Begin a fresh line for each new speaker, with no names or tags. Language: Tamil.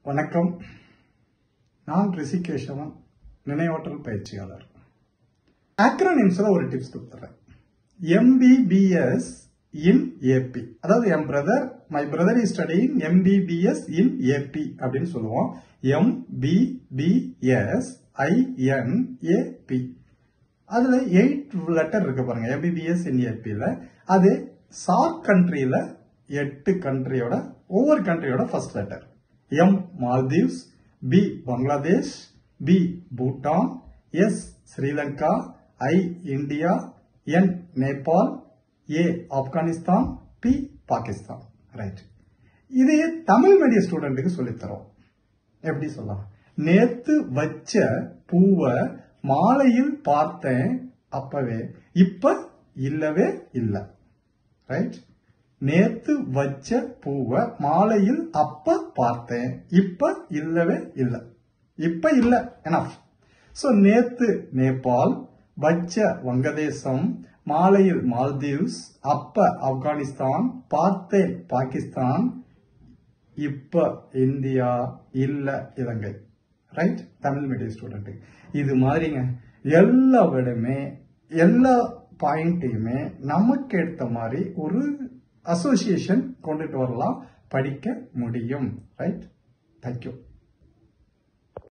வணக்கம் நான் ரிஷிகேஷவன் நினைவாற்றல் பயிற்சியாளர் ஆக்ரோனிம்ஸ்ல ஒரு டிப்ஸ் கொடுத்துறேன் எம்பிபிஎஸ் இன் ஏபி அதாவது என் brother my brother is studying MBBS in AP அப்படின்னு சொல்லுவோம் எம்பிபிஎஸ் ஐஎன்ஏபி அதுல எயிட் லெட்டர் இருக்கு பாருங்க எம்பிபிஎஸ் இன் ஏபியில் அது சார்க் கண்ட்ரியில எட்டு கண்ட்ரியோட ஒவ்வொரு கண்ட்ரியோட first letter M Maldives B Bangladesh B Bhutan S Sri Lanka I India N Nepal A Afghanistan P Pakistan right இதையே தமிழ் மீடியம் ஸ்டூடெண்ட்டுக்கு சொல்லித்தரோம் எப்படி சொல்லலாம் நேத்து வச்ச பூவை மாலையில் பார்த்தேன் அப்பவே இப்ப இல்லவே இல்லை ரைட் நேத்து வச்ச பூவை மாலையில் அப்ப பார்த்தேன் இப்ப இல்லவே இல்லை இப்ப இல்ல எனஃப் சோ நேத்து நேபாள் வச்ச வங்கதேசம் மாலையில் மால்தீவ்ஸ் அப்ப ஆப்கானிஸ்தான் பார்த்தேன் பாகிஸ்தான் இப்ப இந்தியா இல்ல Ilangai right Tamil medium student இது மாதிரிங்க எல்லா விடமே எல்லா பாயிண்ட்டையுமே நமக்கு ஏற்ற மாதிரி ஒரு அசோசியேஷன் கொண்டுட்டு வரலாம் படிக்க முடியும் ரைட் தேங்க்யூ